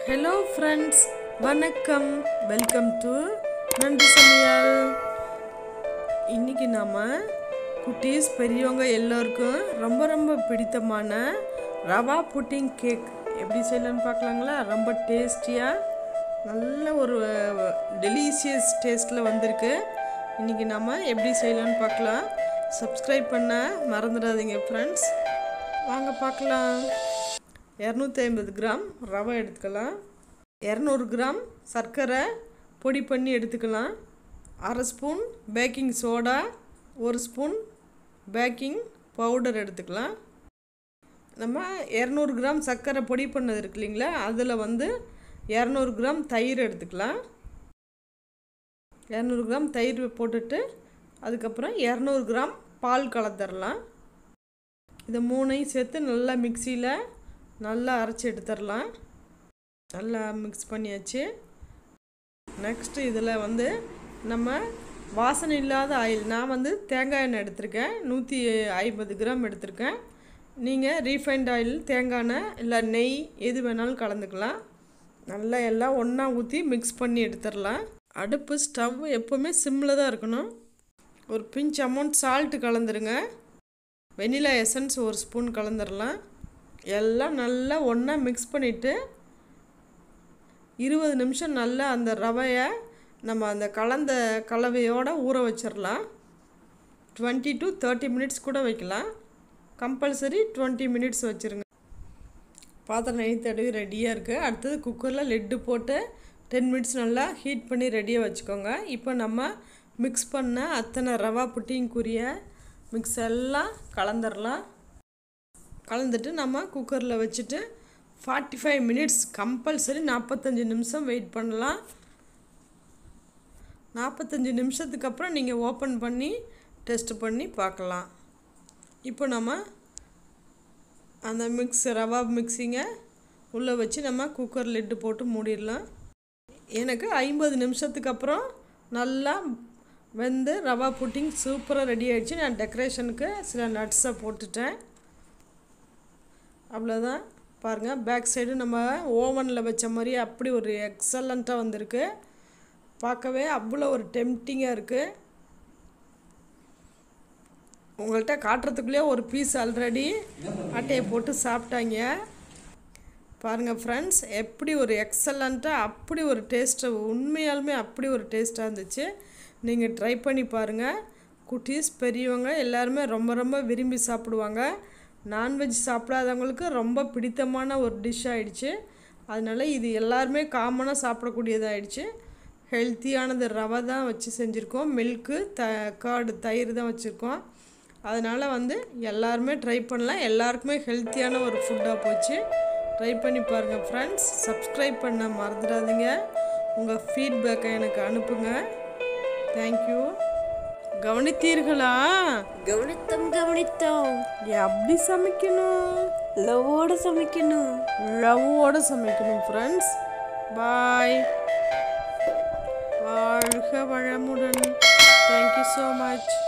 hello friends வணக்கம் welcome to நன்றி சமையல் இன்னைக்கு நாம் குட்டீஸ் பெரியவங்க எல்லோருக்கும் ரொம்ப ரொம்ப பிடித்தமான ரவா புட்டிங் கேக் எப்படி செய்யலாம்னு பார்க்கலாங்களா ரொம்ப டேஸ்டியாக நல்ல ஒரு டெலிஷியஸ் டேஸ்ட்டில் வந்திருக்கு இன்றைக்கி நம்ம எப்படி செய்யலாம்னு பார்க்கலாம் சப்ஸ்கிரைப் பண்ண மறந்துடாதீங்க ஃப்ரெண்ட்ஸ் வாங்க பார்க்கலாம் இரநூத்தி ஐம்பது கிராம் ரவை எடுத்துக்கலாம் இரநூறு கிராம் சர்க்கரை பொடி பண்ணி எடுத்துக்கலாம் அரை ஸ்பூன் பேக்கிங் சோடா ஒரு ஸ்பூன் பேக்கிங் பவுடர் எடுத்துக்கலாம் நம்ம இரநூறு கிராம் சர்க்கரை பொடி பண்ணது இருக்கு இல்லைங்களா அதில் வந்து இரநூறு கிராம் தயிர் எடுத்துக்கலாம் இரநூறு கிராம் தயிர் போட்டுட்டு அதுக்கப்புறம் இரநூறு கிராம் பால் கலந்துடலாம் இதை மூணையும் சேர்த்து நல்லா மிக்சியில் நல்லா அரைச்சி எடுத்துடலாம் நல்லா மிக்ஸ் பண்ணியாச்சு நெக்ஸ்ட்டு இதில் வந்து நம்ம வாசனை இல்லாத ஆயில் நான் வந்து தேங்காய் எண்ணெய் எடுத்திருக்கேன் நூற்றி ஐம்பது கிராம் எடுத்திருக்கேன் நீங்கள் ரீஃபைண்ட் ஆயில் தேங்காய் எண்ணெய் இல்லை நெய் எது வேணாலும் கலந்துக்கலாம் நல்லா எல்லாம் ஒன்றா ஊற்றி மிக்ஸ் பண்ணி எடுத்துடலாம் அடுப்பு ஸ்டவ் எப்போவுமே சிம்மில் தான் இருக்கணும் ஒரு பிஞ்ச் அமௌண்ட் சால்ட்டு கலந்துருங்க வெனிலா எசன்ஸ் ஒரு ஸ்பூன் கலந்துடலாம் எல்லாம் நல்லா ஒன்றா மிக்ஸ் பண்ணிவிட்டு இருபது நிமிஷம் நல்லா அந்த ரவையை நம்ம அந்த கலந்த கலவையோடு ஊற வச்சிடலாம் டுவெண்ட்டி டு தேர்ட்டி மினிட்ஸ் கூட வைக்கலாம் கம்பல்சரி டுவெண்ட்டி மினிட்ஸ் வச்சுருங்க பாத்திரம் நெய் தடவி ரெடியாக இருக்குது அடுத்தது குக்கரில் லெட்டு போட்டு டென் மினிட்ஸ் நல்லா ஹீட் பண்ணி ரெடியாக வச்சுக்கோங்க இப்போ நம்ம மிக்ஸ் பண்ண அத்தனை ரவா புட்டிங்குரிய மிக்ஸ் எல்லாம் கலந்துடலாம் கலந்துட்டு நம்ம குக்கரில் வச்சுட்டு ஃபார்ட்டி ஃபைவ் மினிட்ஸ் கம்பல்சரி நாற்பத்தஞ்சு நிமிஷம் வெயிட் பண்ணலாம் நாற்பத்தஞ்சு நிமிஷத்துக்கு அப்புறம் நீங்கள் ஓப்பன் பண்ணி டெஸ்ட் பண்ணி பார்க்கலாம் இப்போ நம்ம அந்த மிக்ஸ் ரவா மிக்ஸிங்கை உள்ளே வச்சு நம்ம குக்கர் லிட்டு போட்டு மூடிடலாம் எனக்கு ஐம்பது நிமிஷத்துக்கு அப்புறம் நல்லா வெந்து ரவா புட்டிங் சூப்பராக ரெடி ஆகிடுச்சு நான் டெக்கரேஷனுக்கு சில நட்ஸை போட்டுட்டேன் அவ்வளோதான் பாருங்கள் பேக் சைடு நம்ம ஓவனில் வச்ச மாதிரி அப்படி ஒரு எக்ஸலண்ட்டாக வந்திருக்கு பார்க்கவே அவ்வளோ ஒரு டெம்டிங்காக இருக்குது உங்கள்கிட்ட காட்டுறதுக்குள்ளேயே ஒரு பீஸ் ஆல்ரெடி அட்டையை போட்டு சாப்பிட்டாங்க பாருங்கள் ஃப்ரெண்ட்ஸ் எப்படி ஒரு எக்ஸலண்ட்டாக அப்படி ஒரு டேஸ்ட்டு உண்மையாலுமே அப்படி ஒரு டேஸ்ட்டாக இருந்துச்சு நீங்கள் ட்ரை பண்ணி பாருங்கள் குட்டீஸ் பெரியவங்க எல்லாருமே ரொம்ப ரொம்ப விரும்பி சாப்பிடுவாங்க நான்வெஜ் சாப்பிடாதவங்களுக்கு ரொம்ப பிடித்தமான ஒரு டிஷ் ஆயிடுச்சு அதனால் இது எல்லாருமே காமனாக சாப்பிடக்கூடியதாகிடுச்சு ஹெல்த்தியானது ரவை தான் வச்சு செஞ்சுருக்கோம் மில்க்கு த கார்டு தயிர் தான் வச்சுருக்கோம் அதனால் வந்து எல்லாருமே ட்ரை பண்ணலாம் எல்லாருக்குமே ஹெல்த்தியான ஒரு ஃபுட்டாக போச்சு ட்ரை பண்ணி பாருங்கள் ஃப்ரெண்ட்ஸ் சப்ஸ்கிரைப் பண்ண மறந்துடாதீங்க உங்கள் ஃபீட்பேக்கை எனக்கு அனுப்புங்க தேங்க்யூ கவனித்தீர்களா கவனித்தோம் கவனித்தோம் எப்படி சமைக்கணும் லவ்வோட சமைக்கணும் லவ்வோடு சமைக்கணும் ஃப்ரெண்ட்ஸ் பாய் வாழ்க வளமுடன் தேங்க்யூ ஸோ மச்